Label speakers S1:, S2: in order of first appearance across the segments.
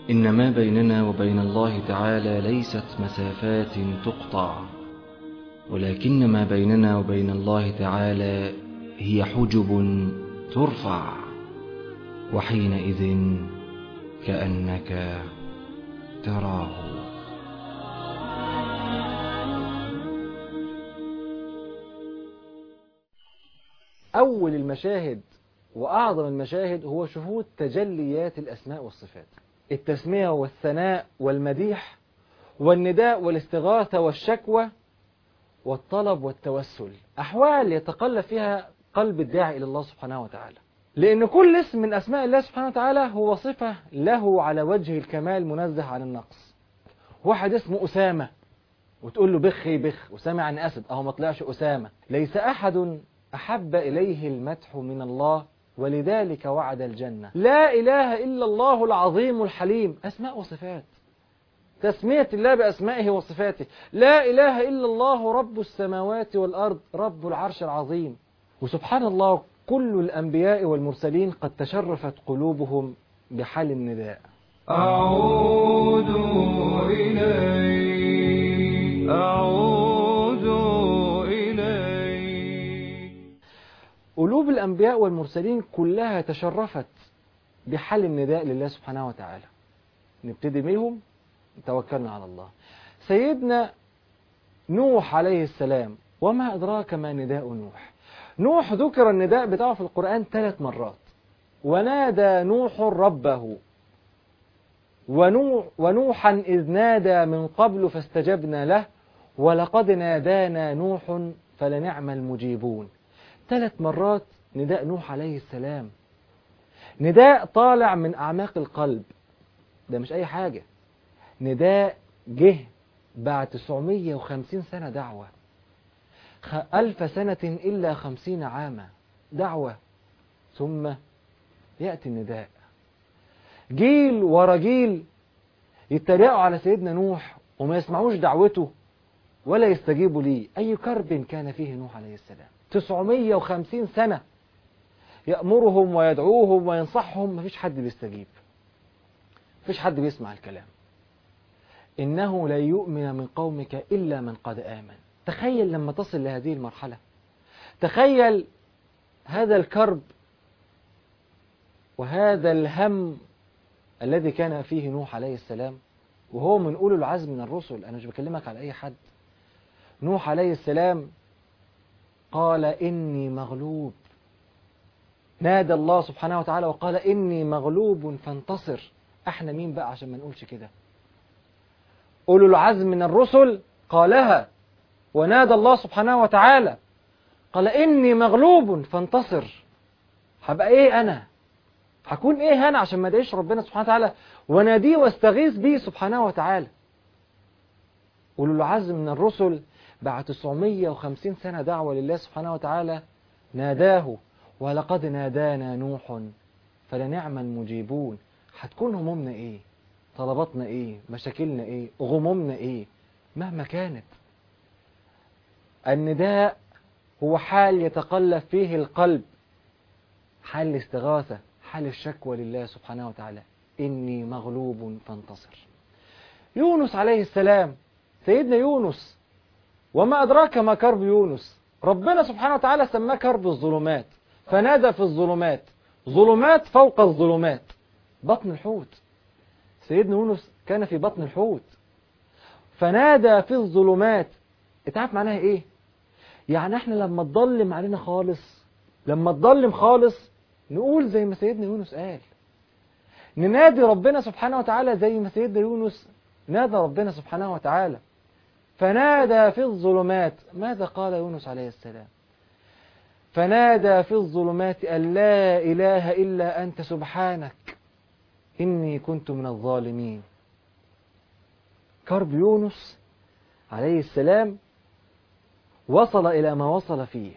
S1: إن ما بيننا وبين الله تعالى ليست مسافات تقطع ولكن ما بيننا وبين الله تعالى هي حجب ترفع وحينئذ كأنك تراه
S2: أول المشاهد وأعظم المشاهد هو شهود تجليات الأسماء والصفات التسمية والثناء والمديح والنداء والاستغاثة والشكوى والطلب والتوسل أحوال يتقلب فيها قلب الداعي إلى الله سبحانه وتعالى لأن كل اسم من أسماء الله سبحانه وتعالى هو صفة له على وجه الكمال منزه عن النقص واحد اسمه أسامة وتقول له بخي بخ أسامة عن أسد أهو ما طلعش أسامة ليس أحد أحب إليه المدح من الله ولذلك وعد الجنة لا إله إلا الله العظيم الحليم أسماء وصفات تسمية الله بأسمائه وصفاته لا إله إلا الله رب السماوات والأرض رب العرش العظيم وسبحان الله كل الأنبياء والمرسلين قد تشرفت قلوبهم بحال النداء
S3: أعود إليك أعود إليك
S2: قلوب الأنبياء والمرسلين كلها تشرفت بحال النداء لله سبحانه وتعالى نبتدي بيهم توكلنا على الله سيدنا نوح عليه السلام وما أدراك ما نداء نوح نوح ذكر النداء بتاعه في القرآن ثلاث مرات ونادى نوح ربه ونوح ونوحا إذ نادى من قبل فاستجبنا له ولقد نادانا نوح فلنعم المجيبون ثلاث مرات نداء نوح عليه السلام نداء طالع من أعماق القلب ده مش أي حاجة نداء جه بعد 950 سنة دعوة خ- ألف سنة إلا خمسين عاما دعوة ثم يأتي النداء جيل ورا جيل يتريقوا على سيدنا نوح وما يسمعوش دعوته ولا يستجيبوا ليه أي كرب كان فيه نوح عليه السلام 950 سنة يأمرهم ويدعوهم وينصحهم مفيش حد بيستجيب مفيش حد بيسمع الكلام إنه لا يؤمن من قومك إلا من قد آمن تخيل لما تصل لهذه المرحلة تخيل هذا الكرب وهذا الهم الذي كان فيه نوح عليه السلام وهو من أولو العزم من الرسل أنا مش بكلمك على أي حد نوح عليه السلام قال إني مغلوب نادى الله سبحانه وتعالى وقال إني مغلوب فانتصر احنا مين بقى عشان ما نقولش كده أولو العزم من الرسل قالها ونادى الله سبحانه وتعالى قال إني مغلوب فانتصر هبقى إيه أنا هكون إيه أنا عشان ما ادعيش ربنا سبحانه وتعالى وناديه واستغيث به سبحانه وتعالى أولو العزم من الرسل بعد 950 سنة دعوة لله سبحانه وتعالى ناداه ولقد نادانا نوح فلنعم المجيبون هتكون همومنا ايه طلباتنا ايه مشاكلنا ايه غمومنا ايه مهما كانت النداء هو حال يتقلب فيه القلب حال الاستغاثة حال الشكوى لله سبحانه وتعالى إني مغلوب فانتصر يونس عليه السلام سيدنا يونس وما أدراك ما كرب يونس ربنا سبحانه وتعالى سماه كرب الظلمات فنادى في الظلمات ظلمات فوق الظلمات بطن الحوت سيدنا يونس كان في بطن الحوت فنادى في الظلمات انت عارف معناها ايه يعني احنا لما تضلم علينا خالص لما تضلم خالص نقول زي ما سيدنا يونس قال ننادي ربنا سبحانه وتعالى زي ما سيدنا يونس نادى ربنا سبحانه وتعالى فنادى في الظلمات ماذا قال يونس عليه السلام فنادى في الظلمات أن لا إله إلا أنت سبحانك إني كنت من الظالمين كرب يونس عليه السلام وصل إلى ما وصل فيه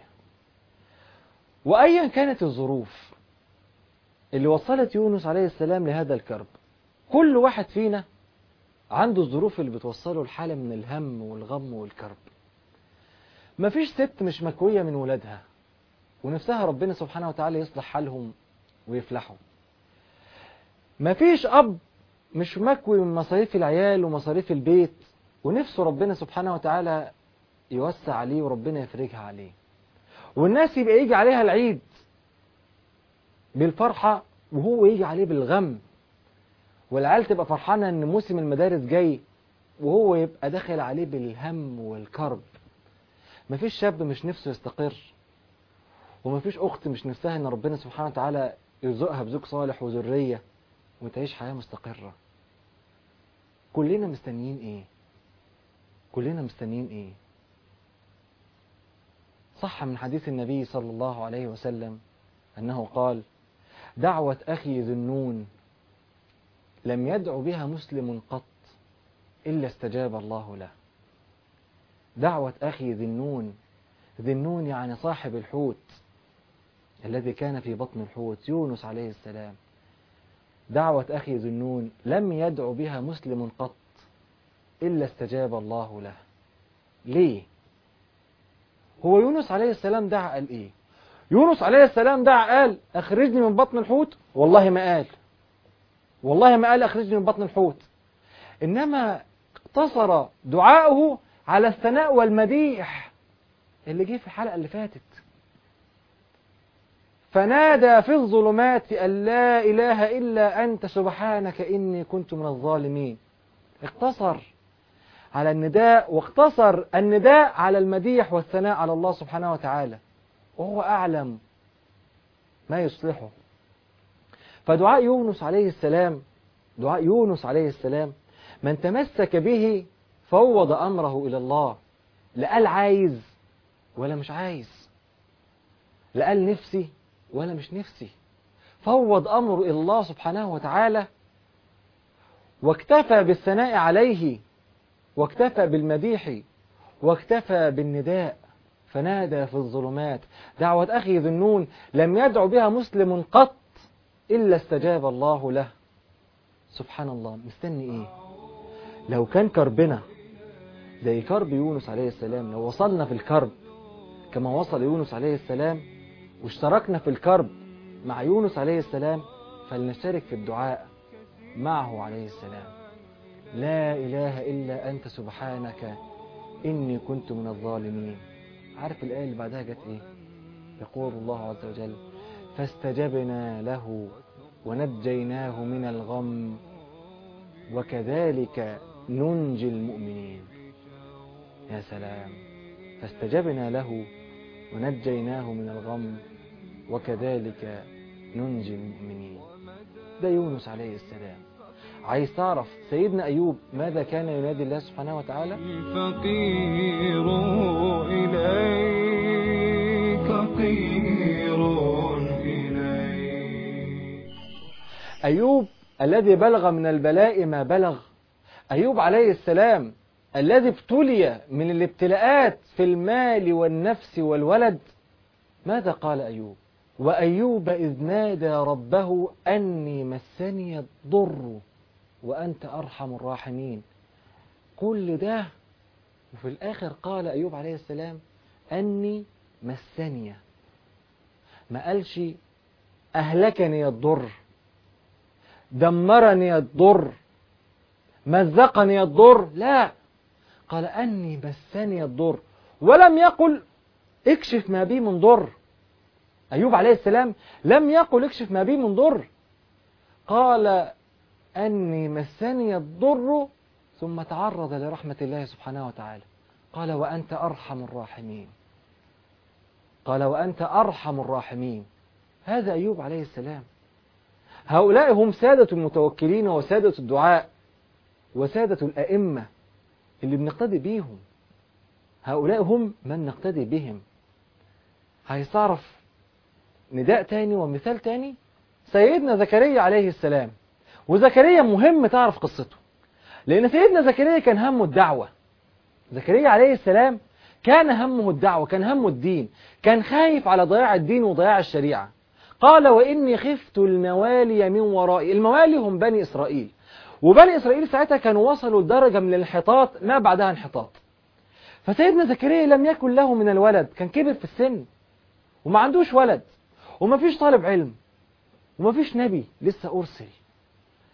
S2: وأيا كانت الظروف اللي وصلت يونس عليه السلام لهذا الكرب كل واحد فينا عنده الظروف اللي بتوصله لحالة من الهم والغم والكرب مفيش ست مش مكوية من ولادها ونفسها ربنا سبحانه وتعالى يصلح حالهم ويفلحوا مفيش أب مش مكوي من مصاريف العيال ومصاريف البيت ونفسه ربنا سبحانه وتعالى يوسع عليه وربنا يفرجها عليه والناس يبقى يجي عليها العيد بالفرحة وهو يجي عليه بالغم والعيال تبقى فرحانة ان موسم المدارس جاي وهو يبقى داخل عليه بالهم والكرب مفيش شاب مش نفسه يستقر ومفيش أخت مش نفسها ان ربنا سبحانه وتعالى يرزقها بزوج صالح وذرية وتعيش حياة مستقرة كلنا مستنيين ايه كلنا مستنيين ايه صح من حديث النبي صلى الله عليه وسلم أنه قال دعوة أخي ذو النون لم يدع بها مسلم قط إلا استجاب الله له دعوة أخي ذي النون ذي النون يعني صاحب الحوت الذي كان في بطن الحوت يونس عليه السلام دعوة أخي ذي النون لم يدع بها مسلم قط إلا استجاب الله له ليه هو يونس عليه السلام دعا قال إيه يونس عليه السلام دعا قال أخرجني من بطن الحوت والله ما قال والله ما قال أخرجني من بطن الحوت إنما اقتصر دعاؤه على الثناء والمديح اللي جه في الحلقة اللي فاتت فنادى في الظلمات أن لا إله إلا أنت سبحانك إني كنت من الظالمين اقتصر على النداء واقتصر النداء على المديح والثناء على الله سبحانه وتعالى وهو أعلم ما يصلحه فدعاء يونس عليه السلام دعاء يونس عليه السلام من تمسك به فوض أمره إلى الله لا قال عايز ولا مش عايز لا قال نفسي ولا مش نفسي فوض أمره إلى الله سبحانه وتعالى واكتفى بالثناء عليه واكتفى بالمديح واكتفى بالنداء فنادى في الظلمات دعوة أخي ذو النون لم يدع بها مسلم قط إلا استجاب الله له سبحان الله مستني إيه لو كان كربنا زي كرب يونس عليه السلام لو وصلنا في الكرب كما وصل يونس عليه السلام واشتركنا في الكرب مع يونس عليه السلام فلنشترك في الدعاء معه عليه السلام لا إله إلا أنت سبحانك إني كنت من الظالمين عارف الآية اللي بعدها جت إيه يقول الله عز وجل فاستجبنا له ونجيناه من الغم وكذلك ننجي المؤمنين يا سلام فاستجبنا له ونجيناه من الغم وكذلك ننجي المؤمنين ده يونس عليه السلام عايز تعرف سيدنا أيوب ماذا كان ينادي الله سبحانه وتعالى
S3: الفقير إليك فقير إليك
S2: أيوب الذي بلغ من البلاء ما بلغ أيوب عليه السلام الذي ابتلي من الابتلاءات في المال والنفس والولد ماذا قال أيوب وأيوب إذ نادى ربه أني مسني الضر وأنت أرحم الراحمين كل ده وفي الآخر قال أيوب عليه السلام أني مسني ما قالش أهلكني الضر دمرني الضر مزقني الضر لا قال أني مسني الضر ولم يقل اكشف ما بي من ضر أيوب عليه السلام لم يقل اكشف ما بي من ضر قال أني مسني الضر ثم تعرض لرحمة الله سبحانه وتعالى قال وأنت أرحم الراحمين قال وأنت أرحم الراحمين هذا أيوب عليه السلام هؤلاء هم سادة المتوكلين وسادة الدعاء وسادة الأئمة اللي بنقتدي بيهم هؤلاء هم من نقتدي بهم عايز تعرف نداء تاني ومثال تاني سيدنا زكريا عليه السلام وزكريا مهم تعرف قصته لأن سيدنا زكريا كان همه الدعوة زكريا عليه السلام كان همه الدعوة كان همه الدين كان خايف على ضياع الدين وضياع الشريعة قال وإني خفت الموالي من ورائي الموالي هم بني إسرائيل وبني إسرائيل ساعتها كانوا وصلوا لدرجة من الانحطاط ما بعدها انحطاط فسيدنا زكريا لم يكن له من الولد كان كبر في السن وما عندوش ولد وما فيش طالب علم وما فيش نبي لسه أرسل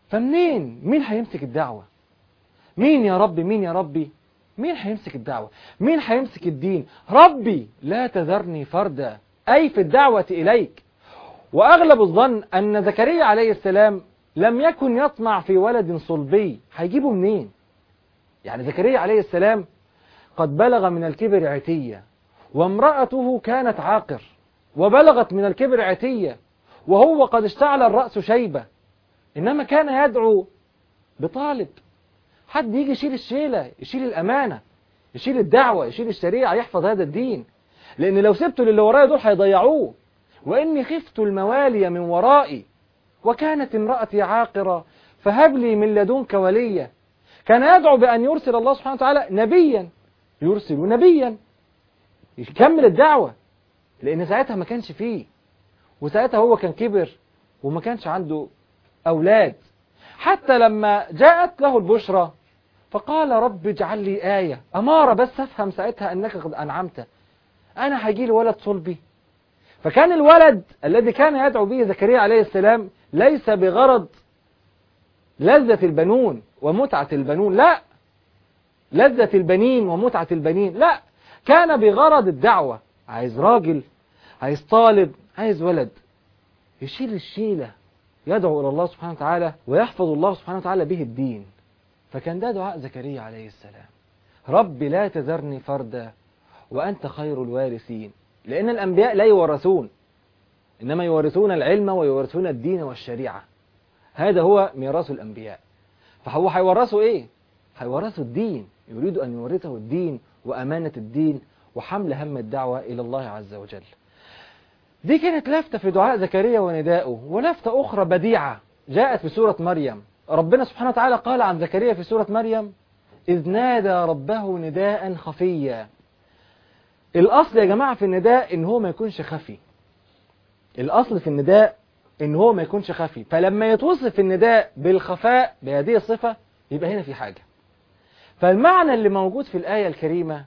S2: فمنين مين هيمسك الدعوة مين يا ربي مين يا ربي مين هيمسك الدعوة مين هيمسك الدين ربي لا تذرني فردا أي في الدعوة إليك وأغلب الظن أن زكريا عليه السلام لم يكن يطمع في ولد صلبي هيجيبه منين يعني زكريا عليه السلام قد بلغ من الكبر عتية وامرأته كانت عاقر وبلغت من الكبر عتية وهو قد اشتعل الرأس شيبة إنما كان يدعو بطالب حد يجي يشيل الشيلة يشيل الأمانة يشيل الدعوة يشيل الشريعة يحفظ هذا الدين لأن لو سبته للي ورايا دول هيضيعوه وإني خفت الموالي من ورائي وكانت امرأتي عاقرة فهب لي من لدنك وليا كان يدعو بأن يرسل الله سبحانه وتعالى نبيا يرسل نبيا يكمل الدعوة لأن ساعتها ما كانش فيه وساعتها هو كان كبر وما كانش عنده أولاد حتى لما جاءت له البشرى فقال رب اجعل لي آية أمارة بس أفهم ساعتها أنك قد أنعمت أنا هيجي لي ولد صلبي فكان الولد الذي كان يدعو به زكريا عليه السلام ليس بغرض لذة البنون ومتعة البنون لا لذة البنين ومتعة البنين لا كان بغرض الدعوة عايز راجل عايز طالب عايز ولد يشيل الشيلة يدعو إلى الله سبحانه وتعالى ويحفظ الله سبحانه وتعالى به الدين فكان ده دعاء زكريا عليه السلام رب لا تذرني فردا وأنت خير الوارثين لأن الأنبياء لا يورثون إنما يورثون العلم ويورثون الدين والشريعة هذا هو ميراث الأنبياء فهو هيورثوا إيه؟ هيورثوا الدين يريد أن يورثه الدين وأمانة الدين وحمل هم الدعوة إلى الله عز وجل دي كانت لفتة في دعاء زكريا وندائه ولفتة أخرى بديعة جاءت في سورة مريم ربنا سبحانه وتعالى قال عن زكريا في سورة مريم إذ نادى ربه نداء خفيا الأصل يا جماعة في النداء إن هو ما يكونش خفي الأصل في النداء إن هو ما يكونش خفي فلما يتوصف النداء بالخفاء بهذه الصفة يبقى هنا في حاجة فالمعنى اللي موجود في الآية الكريمة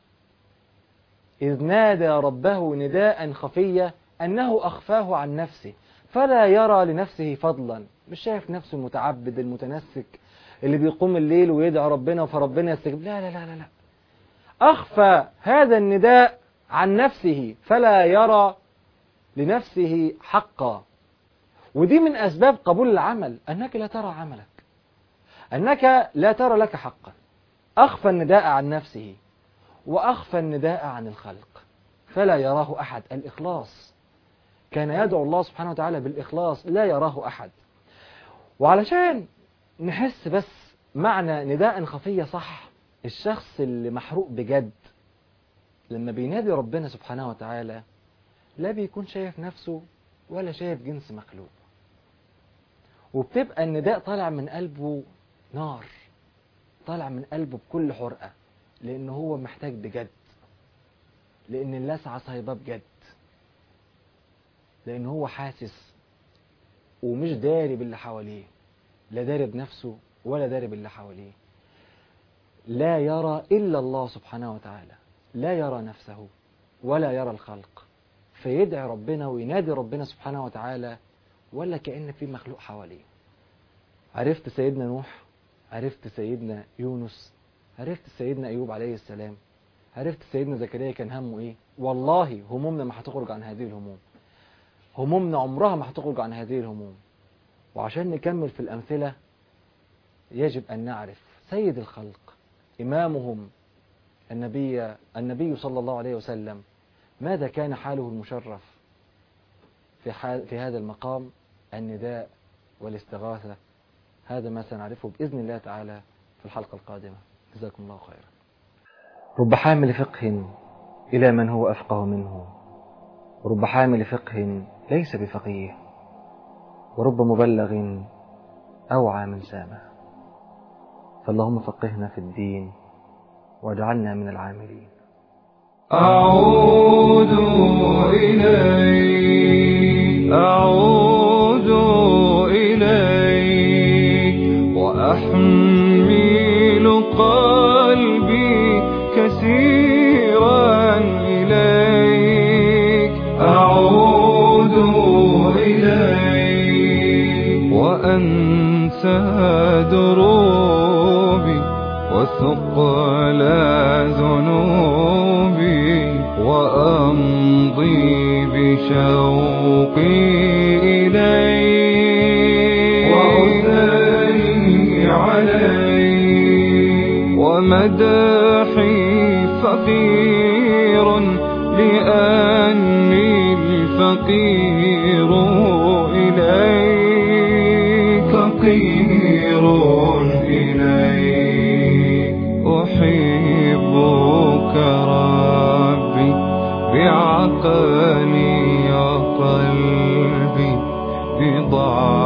S2: إذ نادى ربه نداء خفيا أنه أخفاه عن نفسه فلا يرى لنفسه فضلا مش شايف نفسه المتعبد المتنسك اللي بيقوم الليل ويدعي ربنا فربنا يستجيب لا لا لا لا, لا. أخفى هذا النداء عن نفسه فلا يرى لنفسه حقا ودي من أسباب قبول العمل أنك لا ترى عملك أنك لا ترى لك حقا أخفى النداء عن نفسه وأخفى النداء عن الخلق فلا يراه أحد الإخلاص كان يدعو الله سبحانه وتعالى بالإخلاص لا يراه أحد وعلشان نحس بس معنى نداء خفية صح الشخص اللي محروق بجد لما بينادي ربنا سبحانه وتعالى لا بيكون شايف نفسه ولا شايف جنس مخلوق وبتبقى النداء طالع من قلبه نار طالع من قلبه بكل حرقة لأن هو محتاج بجد لأن اللسعة صايباه بجد لأن هو حاسس ومش داري باللي حواليه لا داري بنفسه ولا داري باللي حواليه لا يرى إلا الله سبحانه وتعالى لا يرى نفسه ولا يرى الخلق فيدعي ربنا وينادي ربنا سبحانه وتعالى ولا كأن في مخلوق حواليه عرفت سيدنا نوح عرفت سيدنا يونس عرفت سيدنا أيوب عليه السلام عرفت سيدنا زكريا كان همه إيه والله همومنا ما هتخرج عن هذه الهموم همومنا عمرها ما هتخرج عن هذه الهموم وعشان نكمل في الأمثلة يجب أن نعرف سيد الخلق إمامهم النبي النبي صلى الله عليه وسلم ماذا كان حاله المشرف في حال في هذا المقام النداء والاستغاثة هذا ما سنعرفه بإذن الله تعالى في الحلقة القادمة جزاكم الله خيرا رب حامل فقه إلى من هو أفقه منه ورب حامل فقه ليس بفقيه ورب مبلغ أوعى من سامه فاللهم فقهنا في الدين واجعلنا من العاملين
S3: أعود إليك أعود إليك وأحمل قلبي كثيرا إليك أعود إليك وأنسى أنسى دروبي وثقل ذنوبي وأمضي بشوقي إليك وأثني عليك ومدحي فقير لأني الفقير إليك فقير إليك أحبك ربي بعقلي وقلبي بضعفي